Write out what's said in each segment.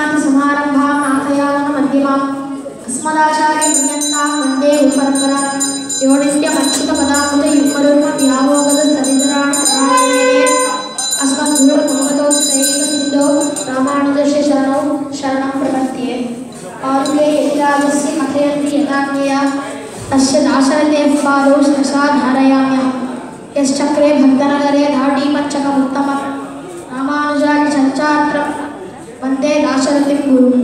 लक्ष्मीनाथसमारम्भां नाथयावनमध्यमाम् अस्मदाचार्यपर्यन्तां वन्दे गुरुपरम्परा योनित्यमच्युतपदामुदयुग्मरुग्मव्यामोगदस्तरितराणि तथामेने अस्मद्गुरुर्भगवतोऽस्मैकसिन्धो रामानुजस्य शरणौ शरणं प्रपद्ये आरुगे यतिराजस्य कथयन्ति यदाज्ञया तस्य दाशरथेः पादौ शिरसा धारयाम्यहम् यश्चक्रे भक्तनगरे धाटीपञ्चकमुत्तमं रामानुजानि चञ्चात्रं वन्दे दाशरथिं गुरुम्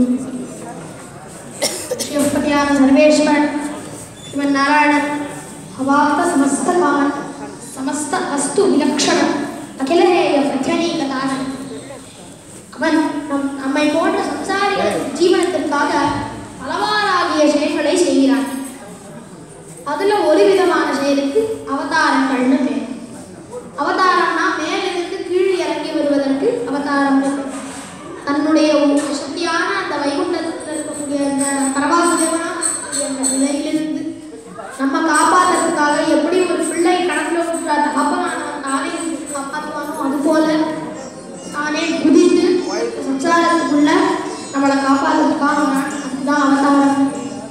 शिवपत्यान सर्वेश्वर श्रीमन्नारायण हवाप्त समस्त कामन समस्त वस्तु विलक्षण அகிலநேய பிரச்சனைகளான அவன் நம் நம்மை போன்ற சம்சாரிகள் ஜீவனத்திற்காக பலவாறாகிய செயல்களை செய்கிறான் அதுல ஒரு விதமான செயலுக்கு அவதாரங்கள்னு பேர் அவதாரம்னா மேலிருந்து கீழ் இறங்கி வருவதற்கு அவதாரம் தன்னுடைய ஒரு சக்தியான அந்த வைகுண்டத்தில் இருக்கக்கூடிய அந்த பரவாசுதேவனா அந்த நிலையிலிருந்து நம்ம காப்பாற்றுறதுக்காக எப்படி ஒரு பிள்ளை கடத்துல விட்டுற தகப்பனானவன் தானே காப்பாற்றுவானோ அது போல தானே குதித்து சஞ்சாரத்துக்குள்ள நம்மளை காப்பாற்றுறதுக்காக வரான். அதுதான் அவதாரம்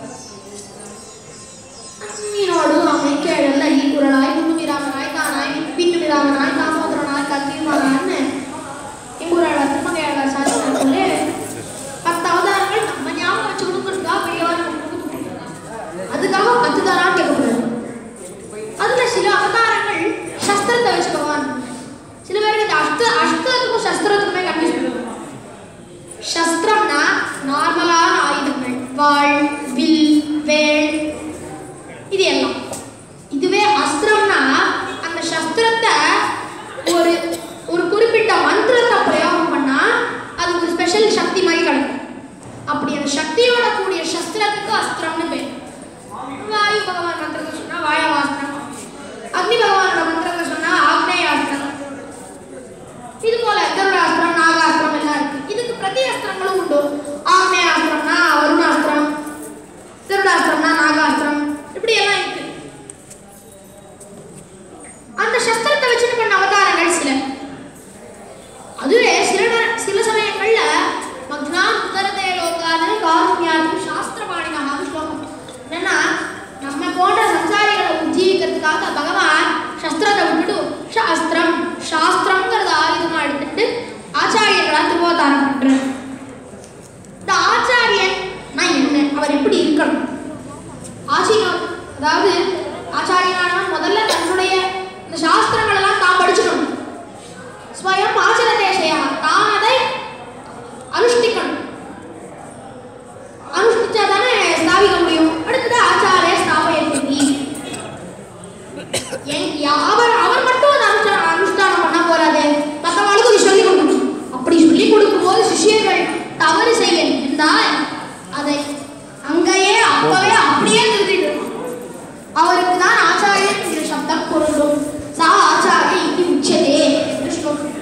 மீனோடு அவை கேழல்ல ஈக்குறலாய் முன்னுமிராமனாய் தானாய் பின்னுமிராமனாய் தாமோதரனாய் கல்விமானான்னு எங்கூராள திருமங்கையாள சாஸ்திரத்திலே பத்து அவதாரங்கள் நம்ம ஞாபகம் வச்சு கொடுக்குறதுக்காக பெரியவாள் அதுக்காக பத்து தாரான்னு கேட்கக்கூடாது அதுல சில அவதாரங்கள் சஸ்திரத்தை வச்சு பகவான் சில பேருக்கு இந்த அஷ்ட அஷ்டத்துக்கும் சஸ்திரத்துக்குமே கன்ஃபியூஸ் பண்ணுவாங்க சஸ்திரம்னா நார்மலான ஆயுதங்கள் வாள் வில் வேல் இது எல்லாம் இதுவே அஸ்திரம்னா அந்த சஸ்திரத்தை ஒரு ஒரு குறிப்பிட்ட மந்திரத்தை பிரயோகம் பண்ணா அது ஒரு ஸ்பெஷல் சக்தி மாதிரி கிடைக்கும் அப்படி அந்த சக்தியோட கூடிய சஸ்திரத்துக்கு அஸ்திரம்னு பேர் வாயு பகவான் மந்திரத்தை சொன்னா வாயவாஸ்திரம் அக்னி பகவானோட மந்திரத்தை சொன்னா ஆக்னேயாஸ்திரம் இது போல கருடாஸ்திரம் நாகாஸ்திரம் எல்லாம் இருக்கு இதுக்கு பிரதி அஸ்திரங்களும் உண்டு ஆக்னேயாஸ்திரம்னா வருணாஸ்திரம் திருடாஸ்திரம்னா நாகாஸ்திரம் இப்படி எல்லாம் இருக்கு அந்த சஸ்திரத்தை வச்சுட்டு பண்ண அவதாரங்கள் சில அதுவே சில நே- சில சமயங்கள்ல மக்னா உத்தரதே லோகான காருண்யாதும் சாஸ்திரபாணினகான்னு ஸ்லோகம் என்னன்னா நம்ம போன்ற சம்சாரிகளை உஜ்ஜீவிக்கிறதுக்காக பகவான் சஸ்திரத்தை விட்டுட்டு சாஸ்திரம் சாஸ்திரம்ங்கிறத ஆயுதமா எடுத்துட்டு ஆச்சாரியர்களா திருவோதாரம் பண்றார் இந்த ஆச்சாரியன் நான் என்ன அவர் எப்படி இருக்கணும் ஆச்சரியம் அதாவது ஆச்சாரியனானவன் முதல்ல தன்னுடைய இந்த சாஸ்திரங்கள் எல்லாம் தான் படிச்சுக்கணும் ஸ்வயம் ஆச்சரதேசையா தான் அதை அனுஷ்டிக்கணும் அனுஷ்டிச்சா தானே ஸ்தாபிக்க முடியும் அடுத்தது ஆச்சாரிய ஸ்தாபயத்தி என் யா- அவர் அவர் மட்டும் அதை அனுஷ்டா அனுஷ்டானம் பண்ண போறாது மற்றவங்களுக்கு இது சொல்லிக் கொடுக்கணும் அப்படி சொல்லிக் கொடுக்கும்போது சிஷ்யர்கள் தவறு செய்ய இருந்தால் அதை அங்கேயே அப்பவே அப்படியே நிறுத்திட்டு அவருக்கு தான் ஆச்சாரியன் என்ற சப்தம் பொருளும் சா ஆச்சாரிய இது உச்சதே என்று ஸ்லோகம்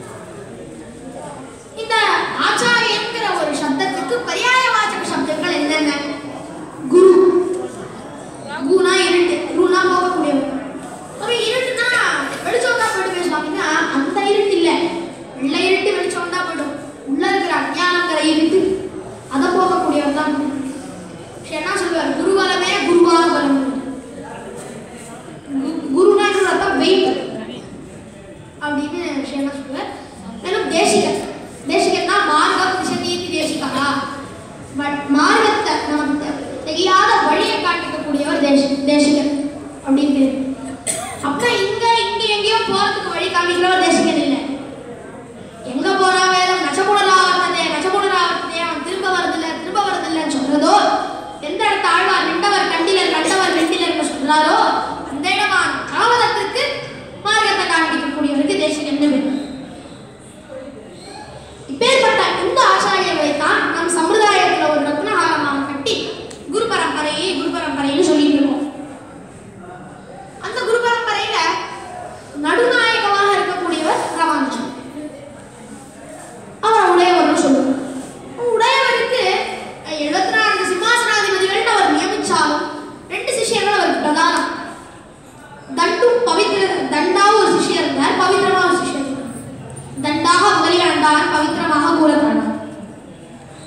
இந்த ஆச்சாரியன்கிற ஒரு சப்தத்துக்கு பரியாயவாச்சக சப்தங்கள் என்னென்ன குரு குருனா இருட்டு குருனா போகக்கூடியவர் ஒரு இருட்டுனா வெளிச்சம் தான் போயிட்டு பேசுவாங்கன்னா அந்த இருட்டு இல்ல வெள்ளை இருட்டு வெளிச்சம் தான் போயிடும் உள்ள இருக்கிற அஞ்ஞானங்கிற இருட்டு அதை போகக்கூடியவர் தான் குரு. சரி, என்ன சொல்லுவார் குருவலமே குருவான பலம் குருனா என்ன அர்த்தம் வெயிட் அப்படின்னு விஷயம் சொல்லுவார் மேலும் தேசிகன் தேசிகன்னா மார்க்கம் திசநீதி தேசிகா பட் மார்க்கத்தை நமக்கு தெரியாத வழியை காட்டிக்கக்கூடியவர் தேச தேசிகன் அப்படின்னு பேரு. அப்ப இங்க இங்க எங்கேயோ போறதுக்கு வழி காமிக்கிறவர் தேசிகன் இல்லை எங்க போறா வேதம் நச்சமுடலாவர்த்ததே நச்சமுடலாவர்த்ததே அவன் திரும்ப வரதில்லை திரும்ப வரதில்லைன்னு சொல்றதோ எந்த இடத்த ஆழ்வார் நின்றவர் கண்டிலர் கண்டவர் வெண்டிலர்னு சொல்றாரோ அந்த இடமான காவலத்திற்கு மார்க்கத்தை காண்பிக்கக்கூடியவருக்கு தேசிகன் பேரு. இப்பேற்பட்ட இந்த ஆச்சாரியர்களை தான் நம் சம்பிரதாயத்துல ஒரு ரத்னஹாரமாக கட்டி குரு பரம்பரையை குரு பரம்பரைன்னு சொல்லிட்டு இருக்கோம் அந்த குரு பரம்பரையில நடுநாயகமாக இருக்கக்கூடியவர் ராமானுஜன் அவர் உடையவர்னு சொல்லுவோம் உடையவருக்கு எழுபத்தி நான்கு சிம்மாசனாதிபதிகள் அவர் நியமிச்சாலும் ரெண்டு சிஷ்யர்கள் அவருக்கு பிரதானம் தண்டு பவித்ர தண்டாவும் ஒரு சிஷ்யர் இருந்தார் பவித்ரமா ஒரு சிஷ்யர் இருந்தார் தண்டாக முதலியாண்டான் பவித்ரமாக கூறப்பட்டார்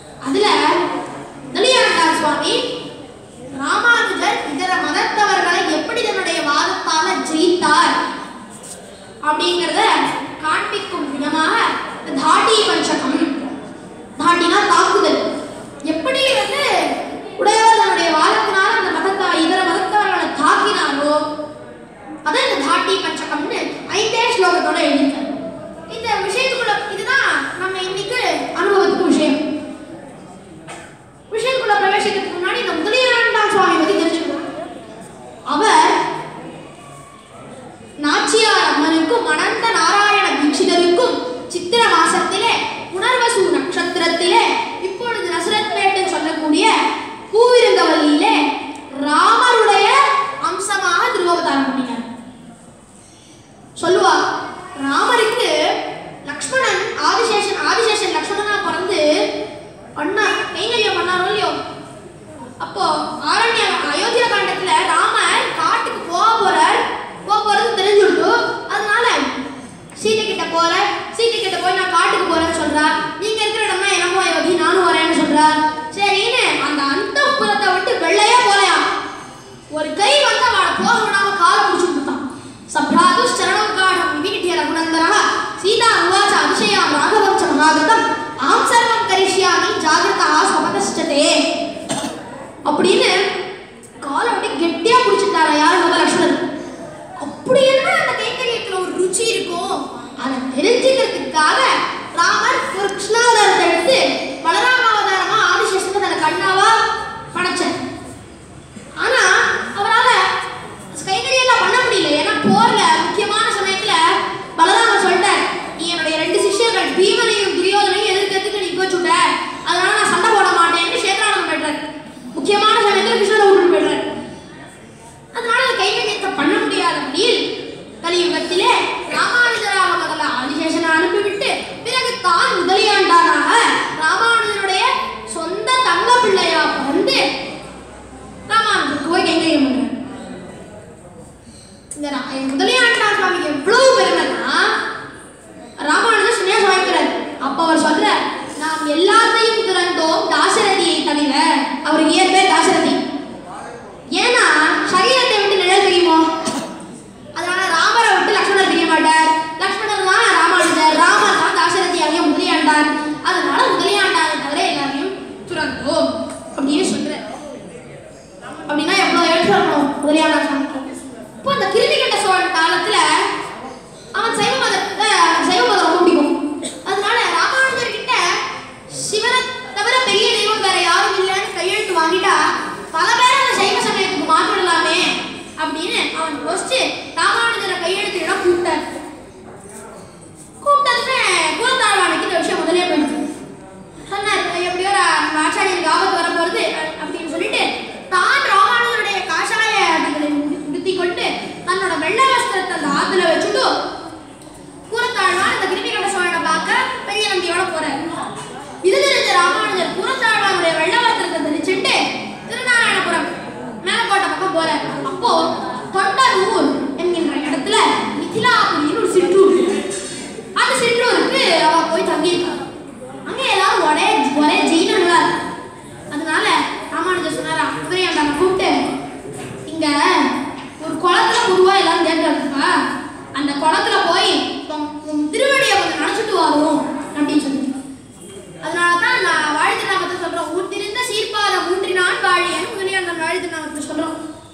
எல்லாத்தையும் துறந்தோம் தாசரதியை தவிர அவர் இயற்பேர் தாசரதி ஏன்னா சரீரத்தை விட்டு நிழல் தெரியுமோ அதனால ராமரை விட்டு லக்ஷ்மணர் தெரிய மாட்டார் லக்ஷ்மணர் தான் ராமானுஜர் ராமர் தான் தாசரதியாகிய முதலியாண்டார் அதனால முதலியாண்டாரை தவிர எல்லாரையும் துறந்தோம் அப்படின்னு சொல்றார் அப்படின்னா எவ்வளவு எழுத்து இருக்கணும் முதலியாண்டார் சாமிக்கு இப்போ அந்த கிருதிகண்ட சோழன் காலத்துல அவன் சைவ மதத்தை அவன் சைவ மதம் ரொம்ப பிடிக்கும் அதனால ராமானுஜர் கிட்ட சிவனை தவிர பெரிய தெய்வம் வேற யாரும் இல்லைன்னு கையெழுத்து வாங்கிட்டா பல பேர் அந்த சைவ சமயத்துக்கு மாற்றிடலாமே அப்படின்னு அவன் யோசிச்சு ராமானுஜரை கையெழுத்திட கூப்பிட்டார் கூப்பிட்டதுமே கூறத்தாழ்வானுக்கு இந்த விஷயம் முதலே போயிடுச்சு சொன்னார் எப்படியோ ரா- ஆச்சாரியருக்கு ஆபத்து வர போறது அ- அப்படின்னு சொல்லிட்டு தான் ராமானுஜருடைய காஷாய அடிகளை உடுத்தி கொண்டு தன்னோட வெள்ளை வஸ்திரத்தை அந்த ஆத்துல வச்சுட்டு கூறத்தாழ்வான் இந்த கிருமிகண்ட சோழனை பார்க்க பெரிய நம்பியோட போறார் இது தெரிஞ்ச ராமானுஜர் கூறத்தாழ்வானுடைய வெள்ளை வஸ்திரத்தை தரிச்சுட்டு திருநாராயணபுரம் மேலக்கோட்டை பக்கம் போறார் அப்போ தொண்டரூர் என்கின்ற இடத்துல மிथिलाபுரின்னு ஒரு சிற்றூர் இருக்கு. அந்த சிற்றூருக்கு அவ போய் தங்கியிருக்கா அங்க எல்லாரும் ஒரே ஒரே ஜெயினர்களா இருக்கு. அதனால ராமானுஜர் சொன்னாரா உதயாண்டாம கூப்பிட்டு இங்க ஒரு குளத்துல பொதுவா எல்லாரும் தேர்ந்தெடுப்பா அந்த குளத்துல போய் உன் உன் திருவடியை கொஞ்சம் நினைச்சிட்டு வரும் அப்படின்னு சொல்லி அதனால தான் நான் வாழ்த்து நாமத்தை சொல்றோம் ஊர்த்திருந்த சீர்பாத ஊன்றினான் வாழியன் முதலியாண்டான் வாழ்த்து நாமத்தை சொல்றோம்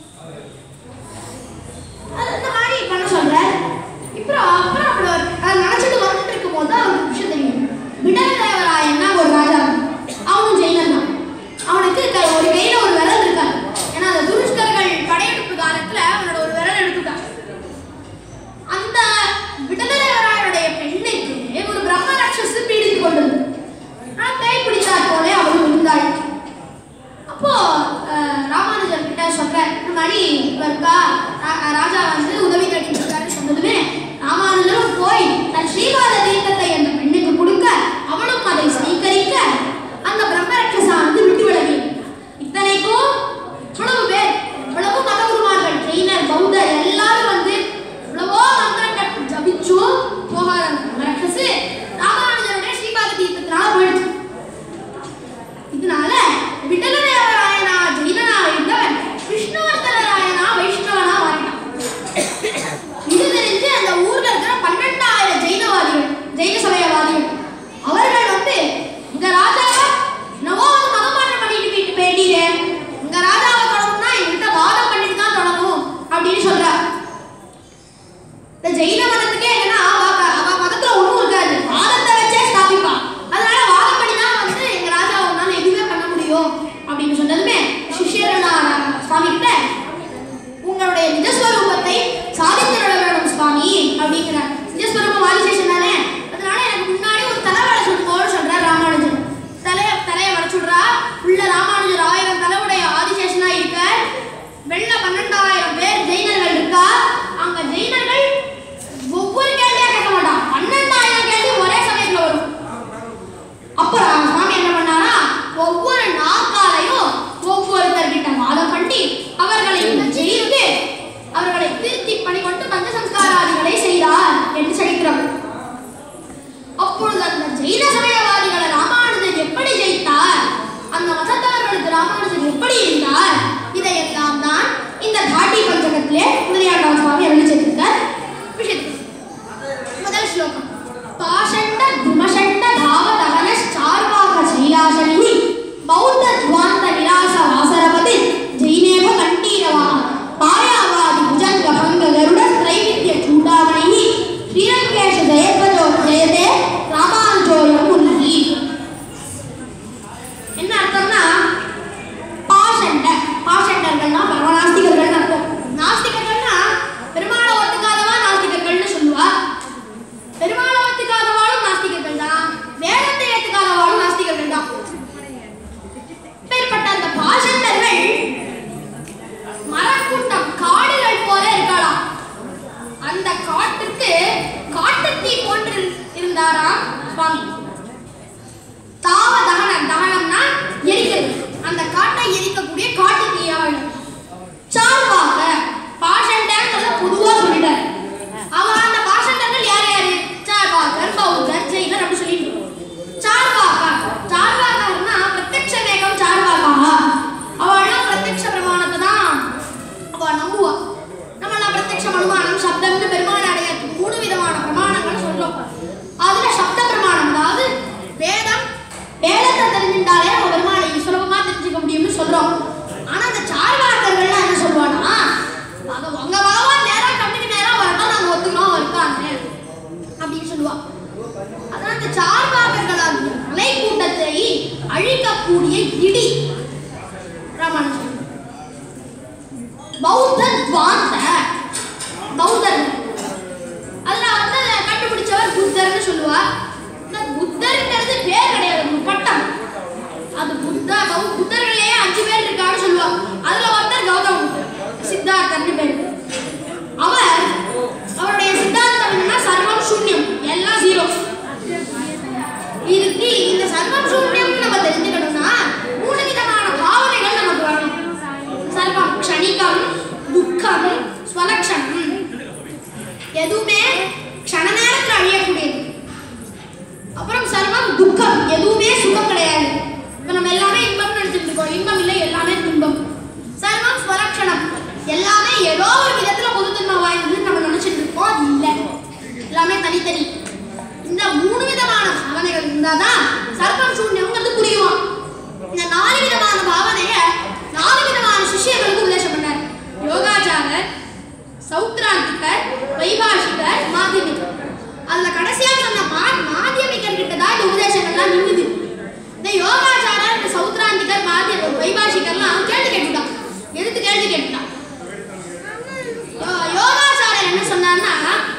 அது இந்த மாதிரி பண்ண சொல்றார் இப்போ அப்புறம் அப்படி ஒரு- அது நினைச்சிட்டு வந்துட்டு இருக்கும் போது அவருக்கு ஒரு விஷயம் தெரியும் விடலதேவராயன்னா ஒரு ராஜா அவனும் ஜெயினன் தான் அவனுக்கு க- ஒரு கையில ஒரு விரல் இருக்காது ஏன்னா அந்த துருஷ்கர்கள் படையெடுப்பு காலத்துல அவனோட ஒரு விரல் எடுத்துட்டான் அந்த விடலதேவராயனுடைய பெண்ணுக்கு ஒரு பிரம்ம ராட்சசு பீடித்து கொண்டது ஆனால் பேய் பிடித்தார் போலே அவளும் இருந்தாள் அப்போ அஹ், ராமானுஜர் கிட்ட சொல்றேன் இந்த மாதிரி இருக்கா ரா- ராஜா வந்து உதவி தேடிட்டு இருக்காருன்னு சொன்னதுமே ராமானுஜரும் போய் தன் ஸ்ரீபாத தீர்த்தத்தை அந்த பெண்ணுக்கு கொடுக்க அவளும் அதை ஸ்வீகரிக்க அந்த பிரம்மரட்சசா வந்து விட்டு விலகி இத்தனைக்கும் இவ்வளவு பேர் இவ்வளவு மதகுருமார்கள் ஜெயினர் பௌத்தர் எல்லாரும் வந்து இவ்வளவோ மந்திரங்கள் ஜபிச்சும் போகாத அந்த பிரம்மரட்சசு ராமானுஜருடைய ஸ்ரீபாத தீர்த்தத்தினால போயிடுச்சு இதனால விட்டலதேவராயனா ஜெயினனா இருந்தவன் விஷ்ணுவர்தனராயனா வைஷ்ணவனா மாறினான் இது தெரிஞ்சு அந்த ஊர்ல இருக்கிற பன்னெண்டாயிரம் ஜெயினவாதிகள் ஜெயின சமயவாதிகள் அவர்கள் வந்து இந்த ராஜாவை நவோ வந்து மதமாற்றம் பண்ணிட்டு போயிட்டு போயிட்டீரே இந்த ராஜாவை தொடரணும்னா என்கிட்ட வாதம் பண்ணிட்டு தான் தொடரணும் அப்படின்னு சொல்றார் இந்த ஜெயின மதத்துக்கே என்னன்னா அவ அவ மதத்துல ஒண்ணும் இருக்காது வாதத்தை வச்சே ஸ்தாபிப்பா அதனால வாதம் பண்ணி தான் வந்து எங்க ராஜா உன்னால எதுவுமே பண்ண முடியும் அப்படின்னு சொன்னதுமே சிஷ்யர்களா சுவாமி கிட்ட உங்களுடைய நிஜஸ்வரூபத்தை சாதித்திட வேணும் சுவாமி அப்படிங்கிறார் நிஜஸ்வரூபம் ஆதிசேஷன் தானே அதனால எனக்கு முன்னாடி ஒரு தலை வளை சொல்லுங்கன்னு சொல்றார் ராமானுஜர் தலைய தலையை வளைச்சுடுறா உள்ள ராமானுஜர் ஆயிரம் தலைவுடைய ஆதிசேஷனா இருக்க வெள்ள பன்னெண்டாயிரம் பேர் ஜெயினர்கள் இருக்கா அங்க ஜெயினர்கள் ஒவ்வொரு கேள்வியா கேட்க மாட்டான் பன்னெண்டாயிரம் கேள்வி ஒரே சமயத்துல வரும் அப்புறம் சுவாமி என்ன பண்ணாரா ஒவ்வொரு நாக்காலையும் ஒவ்வொருத்தர்கிட்ட வாதம் பண்ணி அவர்களை ஜெயித்து அவர்களை திருத்தி பணி கொண்டு பஞ்ச சம்ஸ்காராதிகளை செய்தார் என்று சரித்திரம் அப்பொழுது அந்த ஜெயின சமயவாதிகளை ராமானுஜர் எப்படி ஜெயித்தார் அந்த மதத்தவர்களுக்கு ராமானுஜர் எப்படி இருந்தார் இதையெல்லாம் தான் இந்த தாட்டி பஞ்சகத்திலே முதலியாண்டவ சுவாமி அறிவிச்சிருக்கார் விஷயத்துக்கு முதல் ஸ்லோகம் பாஷண்ட துமஷண்ட தாவ தகன சார்வாக சைலாசனினி பௌத்த துவாந்த நிராச வாசரபதி ஜெயினேவ கண்டீரவா பாயாவாதி புஜங்க பங்க கருட திரைவித்ய சூடாமணி ஸ்ரீரங்கேஷ ஜெயத்வஜோ ஜெயதே ராமானுஜோயம் உன்னி என்ன அர்த்தம்னா பாஷண்ட பாஷண்டர்கள்னா பரமநாஸ்திகர்கள் அர்த்தம் நாஸ்திகர்கள்னா பெருமாளை ஒத்துக்காதவா நாஸ்திகர்கள்னு சொல்லுவா பெருமாளை ஒத்துக்காதவாளும் நாஸ்திகர்கள் தான் வேதத்தை ஏத்துக்காதவாளும் நாஸ்திகர்கள் தான் பேர்பட்ட அந்த பாஷண்டர்கள் மரக்கூட்டம் காடுகள் போல இருக்கலாம் அந்த காட்டுக்கு காட்டுத்தீ போன்று இருந்தாராம் சுவாமி தாவ தகனம் தகனம்னா எரிக்கிறது அந்த காட்டை எரிக்கக்கூடிய காட்டு தீயாவள் சார்வாக பாஷண்டங்கிறத பொதுவா சொல்லிட்டார் அவ அந்த பாஷண்டர்கள் யார் யாரு சார்வாகர் பௌத்தர் ஜெயினர் அப்படி சொல்லிட்டு சார்வாக இருக்கக்கூடிய இடி ராமானுஜன் பௌத்த துவாந்த பௌத்தர் அதுல வந்து அதை கண்டுபிடிச்சவர் புத்தர்னு சொல்லுவா இந்த புத்தருங்கிறது பேர் கிடையாது ஒரு பட்டம் அது புத்தா பௌ- புத்தர்களே அஞ்சு பேர் இருக்கான்னு சொல்லுவா அதுல ஒருத்தர் கௌதம புத்தர் சித்தார்த்தர்னு பேர் அவர் அவருடைய சித்தாந்தம் என்னன்னா சர்வம் சூன்யம் எல்லாம் ஜீரோ இதுக்கு இந்த சர்வம் சூன்யம்னு நம்ம தெரிஞ்சுக்கணும்னா மூணு விதமான பாவனைகள் நமக்கு வரணும் சர்வம் க்ஷணிகம் துக்கம் ஸ்வலக்ஷணம் எதுவுமே க்ஷண நேரத்தில் அழியக்கூடியது அப்புறம் சர்வம் துக்கம் எதுவுமே சுகம் கிடையாது இப்போ நம்ம எல்லாமே இன்பம் நினைச்சிட்டு இருக்கோம் இன்பம் இல்லை எல்லாமே துன்பம் சர்வம் ஸ்வலக்ஷணம் எல்லாமே ஏதோ ஒரு விதத்துல பொதுத்தன்மை வாய்ந்ததுன்னு நம்ம நினைச்சிட்டு இருக்கோம் அது இல்லை எல்லாமே தனித்தனி இந்த மூணு விதமான பாவனைகள் இருந்தாதான் சர்வம் சூன்யம்ங்கிறது புரியும் இந்த நாலு விதமான பாவனைய நாலு விதமான சிஷ்யர்களுக்கு உபதேசம் பண்ணார் யோகாச்சாரர் சௌத்ராந்திகர் வைபாஷிகர் மாத்தியமிகர் அதுல கடைசியா சொன்ன மா மாத்தியமிகர் கிட்ட தான் இந்த உபதேசங்கள்லாம் நின்னுது இந்த யோகாச்சாரர் இந்த சௌத்ராந்திகர் மாத்திய வைபாஷிகர்லாம் கேள்வி கேட்டுட்டான் எதிர்த்து கேள்வி கேட்டுட்டான் யோ- யோகாச்சாரர் என்ன சொன்னார்னா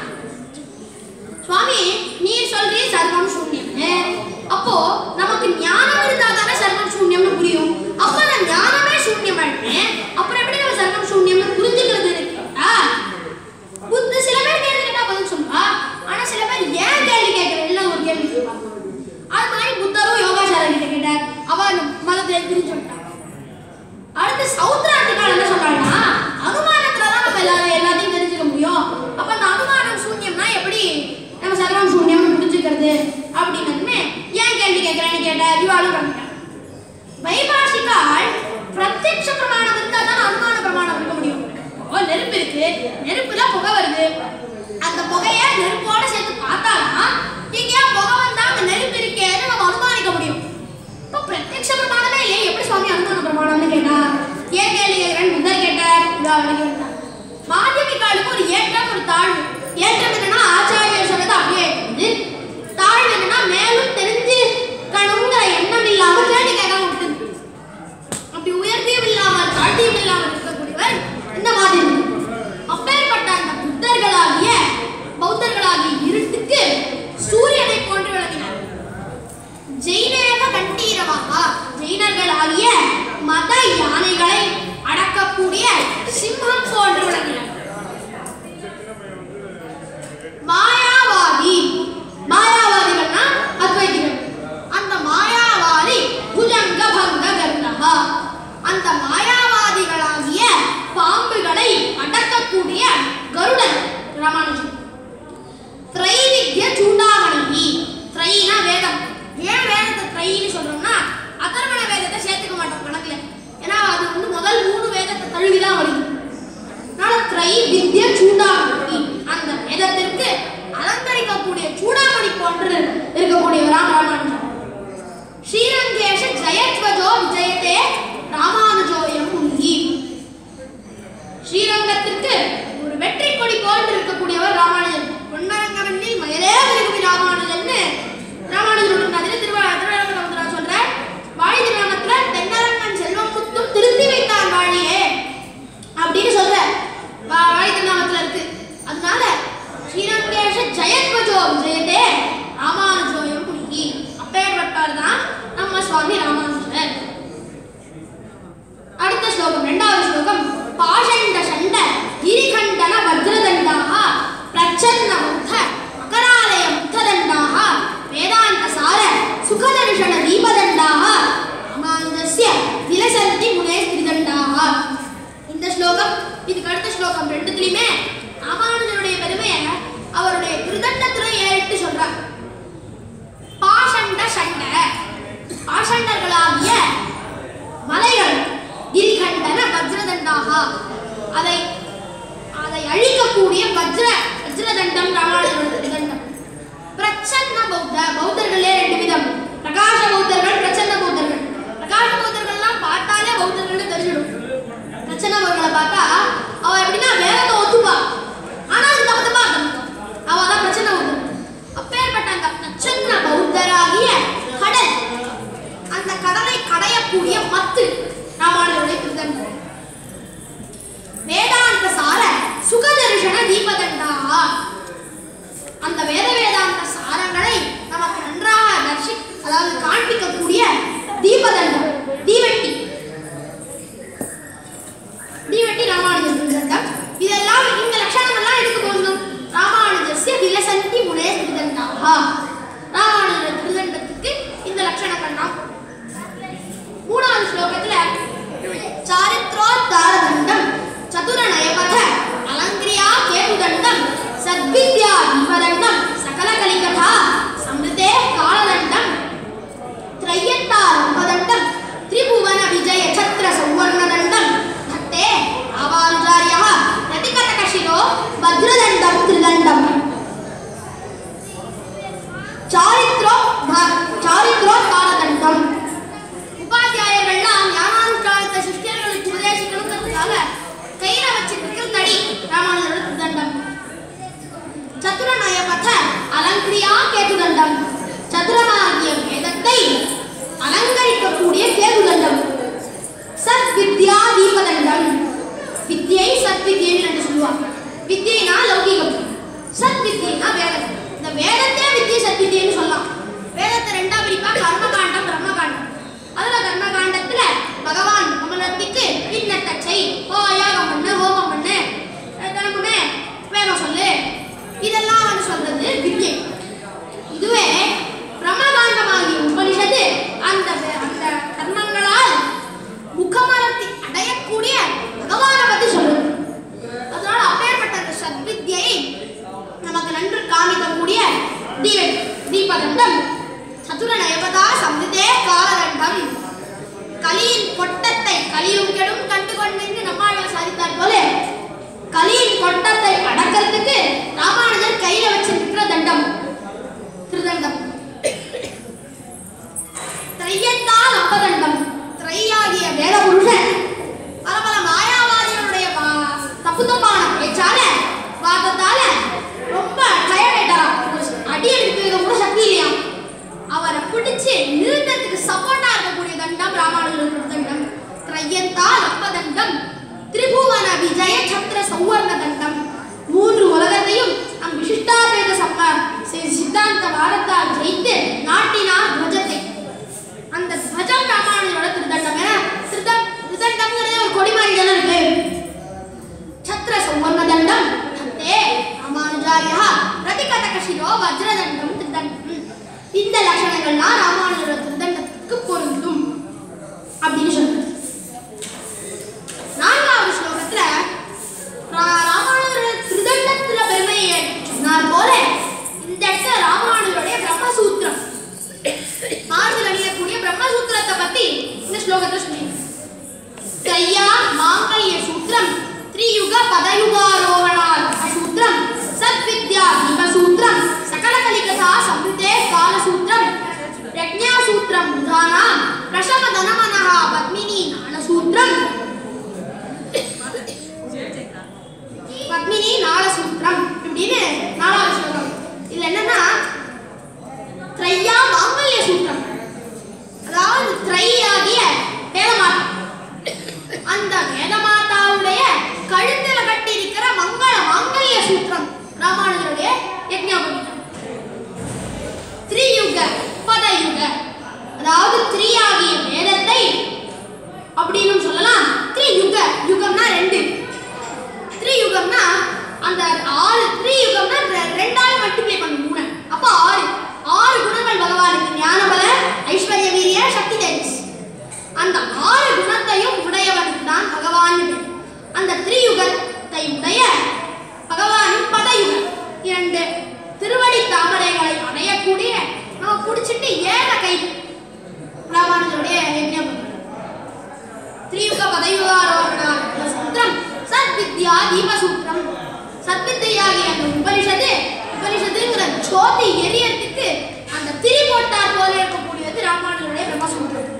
சுவாமி நீர் சொல்றீ சர்வம் சூன்யம்னு அப்போ நமக்கு ஞானம் இருந்தா தானே சர்வம் சூன்யம்னு புரியும் அப்ப நான் ஞானமே சூன்யம் ஆயிட்டேன் அப்புறம் எப்படி நம்ம சர்வம் சூன்யம்னு புரிஞ்சுக்கிறது இருக்கா புத்த சில பேர் கேள்வி கேட்டா பதில் சொல்லுவா ஆனா சில பேர் ஏன் கேள்வி கேட்கறேன் ஒரு கேள்வி கேட்பா. அது மாதிரி புத்தரும் யோகாச்சாரர் கிட்ட கேட்டார் அவ அந்த மதத்தை பிரிஞ்சு விட்டான் அடுத்து சௌத்ராந்திகால் என்ன சொல்றாங்கன்னா அனுமானத்துல தான் நம்ம எல்லாரும் எல்லாத்தையும் தெரிஞ்சுக்க முடியும் அப்ப அந்த அனுமானம் சூன்யம்னா எப்படி நம்ம சர்வம் சூன்யம்னு புரிஞ்சுக்கிறது அப்படின்னதுமே ஏன் கேள்வி கேட்கிறேன்னு கேட்ட திவாலும் பண்ணிட்டான் வைபாஷிகால் பிரத்யக்ஷ பிரமாணம் இருந்தா தான் அனுமான பிரமாணம் இருக்க முடியும் ஓ நெருப்பு இருக்கு நெருப்புல புகை வருது அந்த புகைய நெருப்போட சேர்த்து பார்த்தாதான் எங்கேயா புகை வந்தா அந்த நெருப்பு இருக்கேன்னு நம்ம அனுமானிக்க முடியும் இப்போ பிரத்யக்ஷ பிரமாணமே இல்லையே எப்படி சுவாமி அனுமான பிரமாணம்னு கேட்டா ஏன் கேள்வி கேட்கிறேன்னு புத்தர் கேட்டார் இதா விளக்கி விட்டார் மாத்தியமிகாலுக்கு ஒரு ஏற்றம் ஒரு தாழ்வு ஏற்றம் என்னன்னா ஆச்சாரியர் சொன்னது அப்படியே இருக்குது தாழ்வு என்னன்னா மேலும் தெரிஞ்சு கணுங்கிற எண்ணம் இல்லாம கேள்வி கேட்காம விட்டுது அப்படி உயர்த்தியும் இல்லாமல் தாழ்த்தியும் இல்லாமல் இருக்கக்கூடியவர் இந்த மாதிரி அப்பேற்பட்ட அந்த புத்தர்களாகிய பௌத்தர்களாகிய இருட்டுக்கு சூரியனை போன்று விளங்கினார் ஜெயினேக கண்டீரமாக ஜெயினர்களாகிய மத யானைகளை அடக்கக்கூடிய சிம்மம் போன்று விளங்கினார் மாயாவாதி மாயாவாதிகள்னா அத்வைதிகள் அந்த மாயாவாதி புஜங்க பங்க கர்ணகா அந்த மாயாவாதிகளாகிய பாம்புகளை அடக்கக்கூடிய கருடன் ராமானுஜன் திரைவித்ய சூடாமணி திரைனா வேதம் ஏன் வேதத்தை திரைன்னு சொல்றோம்னா அதர்வண வேதத்தை சேர்த்துக்க மாட்டோம் கணக்குல ஏன்னா அது வந்து முதல் மூணு வேதத்தை தழுவி தான் வருது அதனால திரை வித்ய சூடாமணி அந்த வேதத்திற்கு அலங்கரிக்கக்கூடிய சூடாமணி போன்று இருக்கக்கூடியவராம் ராமானுஜன் ஸ்ரீரங்கேஷ ஜெயத்வஜோ விஜயத்தே ராமானுஜோயம் முனி ஸ்ரீரங்கத்திற்கு ஒரு வெற்றி கொடி போன்று இருக்கக்கூடியவர் ராமானுஜன் பொன்னரங்கவன்னில் மயலே விரும்பி ராமானுஜன்னு ராமானுஜன் அதில் திருவாரூர் திருவாரூர் சொல்ற வாழி கிராமத்துல தென்னரங்கன் செல்வம் முத்தும் திருத்தி வைத்தான் வாழியே அப்படின்னு சொல்ற வா- வாழி திருநாமத்துல இருக்கு அதனால ஸ்ரீரங்கேஷ ஜெயத்வஜோ விஜயத்தே ராமானுஜோயம் முனி அப்பேற்பட்டவர் தான் நம்ம சுவாமி ராமானுஜர் அடுத்த ஸ்லோகம் இரண்டாவது ஸ்லோகம் பாஷண்ட சண்ட கிரிகண்டன வஜ்ரதண்டாக பிரச்சன்ன முக்த மகராலய முக்ததண்டாக வேதாந்த சார சுகதர்ஷன தீபதண்டாக ராமானுஜஸ்ய விலசந்தி முனே ஸ்திரிதண்டாக இந்த ஸ்லோகம் இதுக்கு அடுத்த ஸ்லோகம் ரெண்டுத்துலயுமே ராமானுஜனுடைய பெருமையை அவருடைய திருதண்டத்துல ஏறிட்டு சொல்றார் பாஷண்ட சண்ட பாஷண்டர்களாகிய மலைகள் கிரிகண்டன வஜ்ரதண்டாக அதை அதை அழிக்கக்கூடிய வஜ்ர வஜ்ரதண்டம் ராமானுஜனுடைய தண்டம் பிரச்சன்ன பௌத்த பௌத்தர்களே ரெண்டு விதம் பிரகாச பௌத்தர்கள் பிரச்சன்ன பௌத்தர்கள் பிரகாச பௌத்தர்கள்லாம் பார்த்தாலே பௌத்தர்கள்னு தெரிஞ்சிடும் பிரச்சன்ன பௌத்தர்களை பார்த்தா அவ எப்படின்னா வேதத்தை ஒத்துப்பா ஆனா அது தப்பு தப்பா அர்த்தம் அவ தான் பிரச்சனை பௌத்தர் அப்பேற்பட்ட அந்த பிரச்சன்ன பௌத்தராகிய கடல் அந்த கடலை கடைய தீபதண்டா அந்த வேத வேதாந்த சாரங்களை நமக்கு நன்றாக தர்ஷி அதாவது காண்பிக்கக்கூடிய தீபதண்டம் தீவெட்டி தீவெட்டி ராமானுஜர் திருதண்டம் இதெல்லாம் இந்த லட்சணங்கள்லாம் எதுக்கு பொருந்தும் ராமானுஜஸ்ய விலசந்தி முனே திருதண்டாக ராமானுஜர் திருதண்டத்துக்கு இந்த லட்சணங்கள்லாம் மூணாவது ஸ்லோகத்துல சாரித்ரோத்தாரதண்டம் சதுர நயபத அலங்கிரியா கேதுதண்டம் சத்வித்யா தீபதண்டம் சகல கலிகதா சம்ருதே காலதண்டம் त्रय्यत्तारम्भदण्डं त्रिभुवन विजय छत्र सौवर्णदण्डं धत्ते आवानुचार्यः प्रतिकटकशिरो वज्रदण्डं त्रिदण्डम् चारित्रो चारित्रोत्तारदण्डम् உபாத்தியாயர்கள்லாம் ஞானானுஷ்டானத்தை சிஷ்யர்களுக்கு உபதேசிக்கணுங்கிறதுக்காக கையில வச்சிருக்கிற தடி ராமானுஜரோட திருதண்டம் சதுரநயபத அலங்கிரியா கேதுதண்டம் சதுரமாகிய வேதத்தை அலங்கரிக்கக்கூடிய கேதுதண்டம் சத்வித்யா தீபதண்டம் வித்யை சத்வித்யை என்று சொல்லுவாங்க வித்யைனா லௌகிகம் சத்வித்யைனா வேதம் இந்த வேதத்தே வித்யை சத்வித்யன்னு சொல்லலாம் வேதத்தை ரெண்டா பிரிப்பா கர்மகாண்டம் பிரம்மகாண்டம் அதுல கர்மகாண்டத்துல பகவான் கமலத்திற்கு இன்னத்தை செய் ஓ யாகம் பண்ணு ஹோமம் பண்ணு அஹ் தினமுமே வேகம் சொல்லு இதெல்லாம் வந்து சொல்றது வித்யை இதுவே பிரம்மகாண்டமாகிய உபனிஷத்து அந்த அந்த கர்மங்களால் முகமலத்தை அடையக்கூடிய பகவானை பத்தி சொல்லுது அதனால அப்பேற்பட்ட அந்த சத்வித்யை நமக்கு நன்று காமிக்கக்கூடிய தீப தீபதண்டம் சதுர நயபதா சம்ரிதே காலதண்டம் கலியின் கொட்டத்தை கலியும் கெடும் கண்டு கொண்டு நம்மாழ்வார் சாதித்தார் போல கலியின் கொட்டத்தை அடக்கிறதுக்கு ராமானுஜர் கையில வச்சிருக்கிற தண்டம் திருதண்டம் திரையத்தால் அப்பதண்டம் திரையாகிய வேத புருஷன் பல பல மாயாவாதிகளுடைய பா- தப்பு தப்பான பேச்சால வாதத்தால ரொம்ப டயர்டாயிட்டாராம் அடி எடுக்கிறது கூட சக்தி இல்லையா அவரை பிடிச்சு நிறுத்தத்துக்கு சப்போர்ட்டா இருக்கக்கூடிய தண்டம் ராமானுஜர் தண்டம் திரையத்தால் அப்பதண்டம் திரிபுவன விஜய சத்திர சௌவர்ண தண்டம் மூன்று உலகத்தையும் நம் விசிஷ்டாபேத சம்ம சி- சித்தாந்த வாதத்தால் ஜெயித்து நாட்டினார் துவஜத்தை அந்த துவஜம் ராமானுஜரோட திருதண்டம் ஏன்னா திருதம் திருதண்டம்ங்கிறதே ஒரு கொடி மாதிரி தானே இருக்கு சத்திர சௌவர்ணதண்டம் தத்தே ராமானுஜாரியா பிரதிகதகசிரோ வஜ்ரதண்டம் திருதண்டம் இந்த லட்சணங்கள்லாம் ராமானுஜரோட திருதண்டத்துக்கு பொருந்தும் அப்படின்னு சொல்றது நான்காவது ஸ்லோகத்துல ரா- ராமானுஜரோட திருதண்டத்துல பெருமையை சொன்னார் போல இந்த இடத்துல ராமானுஜருடைய பிரம்மசூத்திரம் ஆறுதல் அணியக்கூடிய பிரம்மசூத்திரத்தை பத்தி இந்த ஸ்லோகத்தை சொல்லியிருக்காங்க त्रय्या माङ्गल्य सूत्रम् त्रियुग पदयुगारोहणार्थ सूत्रम् सद्विद्या दीपसूत्रम् सकलकलिकथा संवृते कालसूत्रम् प्रज्ञासूत्रम् बुधानां प्रशमदनमनः पद्मिनी नाणसूत्रम् பத்மினி நாளசூத்திரம் இப்படின்னு நாலாவது ஸ்லோகம் இதுல என்னன்னா த்ரையா மாங்கல்ய சூத்திரம் அதாவது த்ரையாகிய வேதமாதா அந்த வேதமாதாவுடைய கழுத்துல கட்டி இருக்கிற மங்கள மாங்கல்ய சூத்திரம் ராமானுஜருடைய யஜ்ஞாபகிதம் திரியுக பதயுக அதாவது த்ரீயாகிய வேதத்தை அப்படின்னு சொல்லலாம் த்ரியுக யுகம்னா ரெண்டு த்ரியுகம்னா அந்த ஆறு த்ரியுகம்னா ரெ- ரெண்டால மல்டிப்ளை பண்ணும் மூணு அப்போ ஆறு ஆறு குணங்கள் பகவானுக்கு ஞானபல ஐஸ்வர்ய வீரிய சக்தி தேஜஸ் அந்த ஆறு குணத்தையும் உடையவனுக்கு தான் பகவான் பேர் அந்த திரியுகத்தை உடைய பகவானின் பதயுகம் இரண்டு திருவடி தாமரைகளை அடையக்கூடிய நம்ம பிடிச்சிட்டு ஏற கை ராமானுஜருடைய யஜ்ஞம் திரியுக பதயுகாரோகண சூத்திரம் சத்வித்யா தீபசூத்திரம் சத்வித்யாகிய அந்த உபனிஷத்து உபனிஷத்துங்கிற ஜோதி எரியறதுக்கு அந்த திரி போட்டார் போல இருக்கக்கூடியது ராமானுஜருடைய பிரம்மசூத்திரம்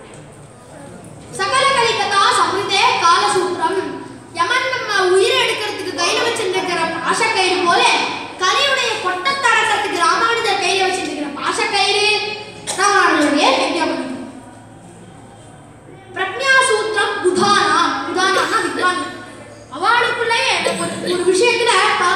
சகல கலிகதா சமிருதே காலசூத்திரம் யமன் நம்ம உயிரை எடுக்கிறதுக்கு கையில வச்சிருக்கிற பாசக்கயிறு போல கலியுடைய கொட்டத்தை அடக்கிறதுக்கு ராமானுஜர் கையில வச்சிருக்கிற பாசக்கயிறு ராமானுஜருடைய யஜ்ஞபதி பிரக்ஞா சூத்திரம் புதானா புதானா வித்வான் அவளுக்குள்ளேயே ஒரு ஒரு விஷயத்துல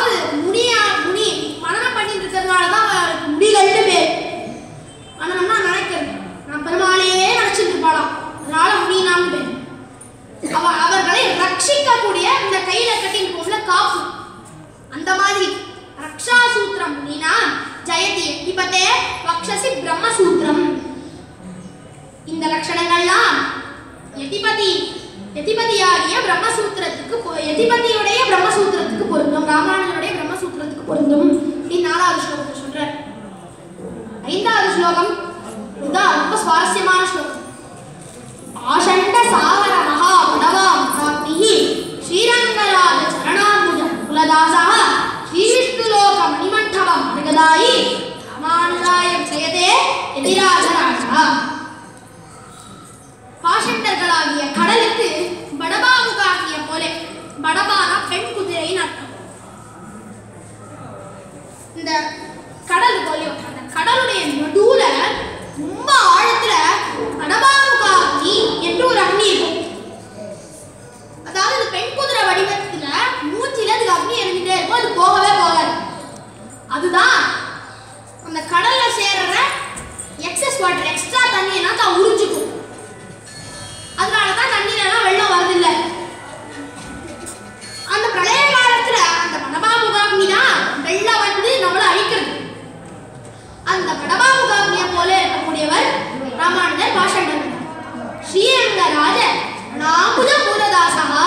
அதாவது முனியா முனி மனனம் பண்ணிட்டு இருக்கிறதுனால தான் அவருக்கு முடிகள்னு பேர் மனனம்னா நினைக்கிறது நான் பெருமாளையே நினைச்சிட்டு இருப்பாளாம் அதனால முனினான்னு பேர் அவ அவர்களை ரட்சிக்கக்கூடிய இந்த கையில கட்டிட்டு போகல காப்பு அந்த மாதிரி ரக்ஷா சூத்திரம் நீனா ஜெயதி இப்பத்தே வக்ஷசி பிரம்மசூத்திரம் இந்த லட்சணங்கள்லாம் எதிபதி எதிபதியாகிய பிரம்மசூத்திரத்துக்கு பொ- எதிபதியுடைய பிரம்மசூத்திரத்துக்கு பொருந்தும் ராமானுஜருடைய பிரம்மசூத்திரத்துக்கு பொருந்தும் அப்படின்னு நாலாவது ஸ்லோகத்தை சொல்றார் ஐந்தாவது ஸ்லோகம் இதுதான் ரொம்ப சுவாரஸ்யமான ஸ்லோகம் ஆஷண்ட சாகர மகா படவாம் பிராப்திஹி ஸ்ரீரங்கராஜ சரணாம்புஜ குலதாசः ஸ்ரீவிஷ்ணுலோக மணிமண்டபம் மிருகதாயி ராமானுஜாய ஜெயதே எதிராஜராஜா பாஷண்டர்களாகிய கடலுக்கு படபாமுகாகிய போலே படபானா பெண் குதிரைன்னு அர்த்தம் இந்த கடல் போலியோ அந்த கடலுடைய நடுவுல ரொம்ப ஆழத்துல கடபாமுக அக்னி என்று ஒரு அக்னி இருக்கும் அதாவது இது பெண் குதிரை வடிவத்துல மூச்சில அதுக்கு அக்னி எரிஞ்சுட்டே இருக்கும் அது போகவே போகாது அதுதான் அந்த கடல்ல சேர்ற எக்ஸஸ் வாட்டர் எக்ஸ்ட்ரா தண்ணி எல்லாம் தான் உறிஞ்சுக்கும் அதனால தான் தண்ணியில எல்லாம் வெள்ளம் வருது இல்ல அந்த பிரளய காலத்துல அந்த படபாமுகாக்னி தான் வெள்ளம் வந்து நம்மள அழிக்கிறது அந்த படபாமுகாக்னியை போல இருக்கக்கூடியவர் ராமானுஜர் பாஷண்டர் ஸ்ரீரங்கராஜ நாமுத மூலதாசகா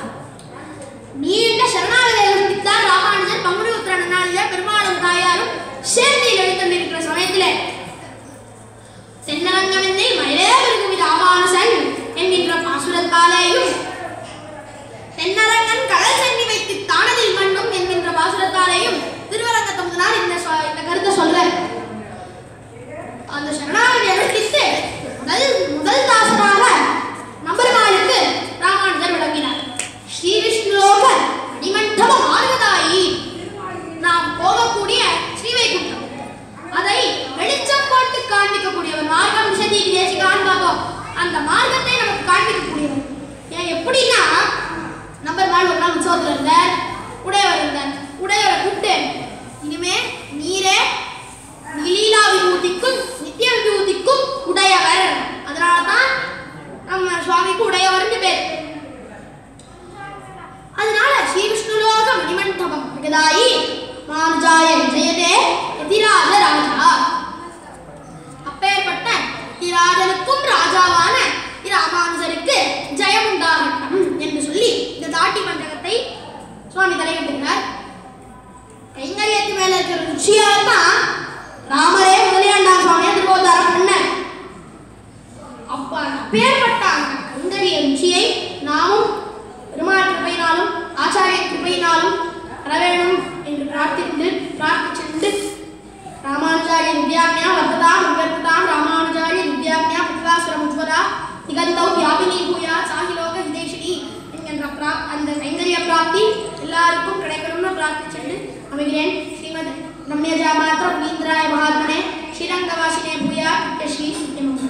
நீண்ட சரணாகதித்தான் ராமானுஜர் பங்குனி உத்திர நாளில பெருமாளும் தாயாரும் சேர்ந்தியில் எழுத்தொண்டிருக்கிற சமயத்திலே தென்னரங்கமென்னை மயிலே பெருகுமி ராமானுசன் என்கின்ற பாசுரத்தாலேயும் தென்னரங்கன் கடல் சென்னி வைத்து தானதில் மண்ணும் என்கின்ற பாசுரத்தாலேயும் திருவரங்க தமுதனார் இந்த சொ- இந்த கருத்தை சொல்றார் அந்த சரணாகதி அனுஷ்டித்து முதல் முதல் தாசனாக நம்பெருமாளுக்கு ராமானுஜர் விளங்கினார் ஸ்ரீ விஷ்ணுலோக மணிமண்டப மார்கதாயி நாம் போகக்கூடிய ஸ்ரீவைகுண்டம் அதை வெளிச்சம் போட்டு காண்பிக்கக்கூடியவர் மார்க்கம் விஷதி தேசிகான் பார்ப்போம் அந்த மார்க்கத்தை நமக்கு காண்பிக்கக்கூடியவர் ஏன் எப்படின்னா நம்பர் நாள் ஒரு நாள் உற்சவத்தில் இருந்தார் உடையவர் இருந்தார் உடையவரை கூப்பிட்டு இனிமே நீரே லீலா விபூதிக்கும் நித்திய விபூதிக்கும் உடையவர் அதனால தான் நம்ம சுவாமிக்கு உடையவர்னு பேர் அதனால ஸ்ரீ விஷ்ணுலோக மணிமண்டபம் மிகதாயி மானுஜாய ஜெயதே எதிராஜ ராஜா அப்பேற்பட்ட எதிராஜனுக்கும் ராஜாவான ராமானுஜருக்கு ஜெயம் உண்டாகட்டும் என்று சொல்லி இந்த தாட்டி மண்டபத்தை சுவாமி தலையிட்டுகிறார் கைங்கரியத்து மேல இருக்கிற ருச்சியால் தான் ராமரே முதலியாண்டாம் சுவாமியா திருவோதாரம் பண்ணார் அப்ப அப்பேற்பட்ட அந்த கைங்கரிய ருச்சியை நாமும் பெருமாள் கிருபையினாலும் ஆச்சாரிய கிருபையினாலும் பெற வேண்டும் என்று பிரார்த்தித்து பிரார்த்திச்சுண்டு ராமானுஜாரிய வித்யாக்ஞா வர்த்ததாம் விவர்த்ததாம் ராமானுஜாரிய வித்யாக்ஞா பிரதிவாசுரம் உஜ்வலா திகந்தௌ வியாபினி பூயா சாகிலோக ஹிதேஷினி என்கின்ற பிரா அந்த கைங்கரிய பிராப்தி எல்லாருக்கும் கிடைக்கணும்னு பிரார்த்திச்சுண்டு அமைகிறேன் ஸ்ரீமத் ரம்யஜா மாத்திரம் நீந்திராய மகாத்மனே ஸ்ரீரங்கவாசினே பூயா ஸ்ரீ நித்யமங்கலம்